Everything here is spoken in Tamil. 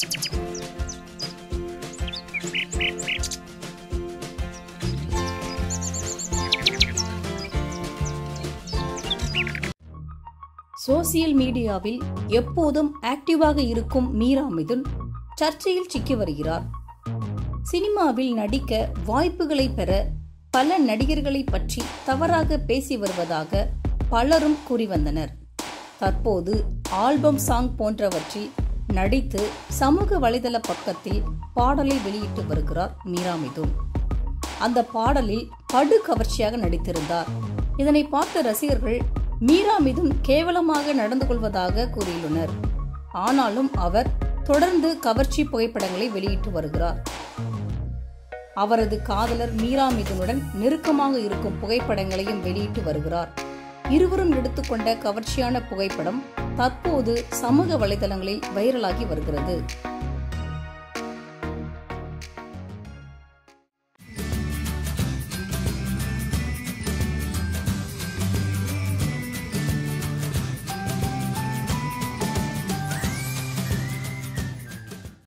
சோசியல் மீடியாவில் எப்போதும் ஆக்டிவாக இருக்கும் மீரா மிதுன் சர்ச்சையில் சிக்கி வருகிறார் சினிமாவில் நடிக்க வாய்ப்புகளை பெற பல நடிகர்களை பற்றி தவறாக பேசி வருவதாக பலரும் கூறி வந்தனர் தற்போது ஆல்பம் சாங் போன்றவற்றில் நடித்து சமூக வலைதள பக்கத்தில் பாடலை வெளியிட்டு வருகிறார் மீரா மிதுன் அந்த பாடலில் படு கவர்ச்சியாக நடித்திருந்தார் இதனை பார்த்த ரசிகர்கள் மீரா மிதுன் கேவலமாக நடந்து கொள்வதாக கூறியுள்ளனர் ஆனாலும் அவர் தொடர்ந்து கவர்ச்சி புகைப்படங்களை வெளியிட்டு வருகிறார் அவரது காதலர் மீரா மிதுனுடன் நெருக்கமாக இருக்கும் புகைப்படங்களையும் வெளியிட்டு வருகிறார் இருவரும் எடுத்துக்கொண்ட கவர்ச்சியான புகைப்படம் தற்போது சமூக வலைதளங்களில் வைரலாகி வருகிறது